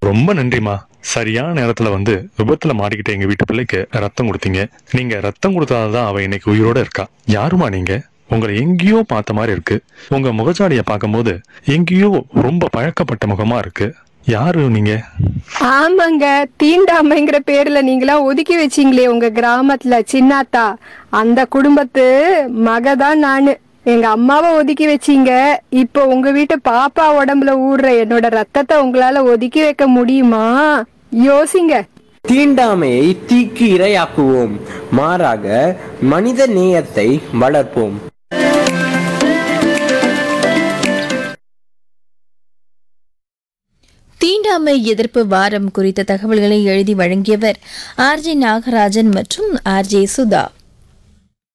ரொம்ப நன்றிமா சரியான நேரத்துல வந்து விபத்துல மாட்டிக்கிட்ட எங்க வீட்டு பிள்ளைக்கு ரத்தம் கொடுத்தீங்க நீங்க ரத்தம் கொடுத்தாதான் அவ இன்னைக்கு உயிரோட இருக்கா யாருமா நீங்க உங்களை எங்கேயோ பார்த்த மாதிரி இருக்கு உங்க முகச்சாடிய பார்க்கும்போது எங்கேயோ ரொம்ப பழக்கப்பட்ட முகமா இருக்கு யாரு நீங்க ஆமாங்க தீண்டாமைங்கிற பேர்ல நீங்களா ஒதுக்கி வச்சீங்களே உங்க கிராமத்துல சின்னாத்தா அந்த குடும்பத்து மகதான் நானு எங்க அம்மாவை ஒதுக்கி வச்சீங்க இப்போ உங்க வீட்டு பாப்பா உடம்புல ஊடுற என்னோட ரத்தத்தை உங்களால ஒதுக்கி வைக்க முடியுமா யோசிங்க தீண்டாமையை தீக்கு இரையாக்குவோம் மாறாக மனித நேயத்தை வளர்ப்போம் தீண்டாமை எதிர்ப்பு வாரம் குறித்த தகவல்களை எழுதி வழங்கியவர் ஆர்ஜே நாகராஜன் மற்றும் ஆர்ஜே சுதா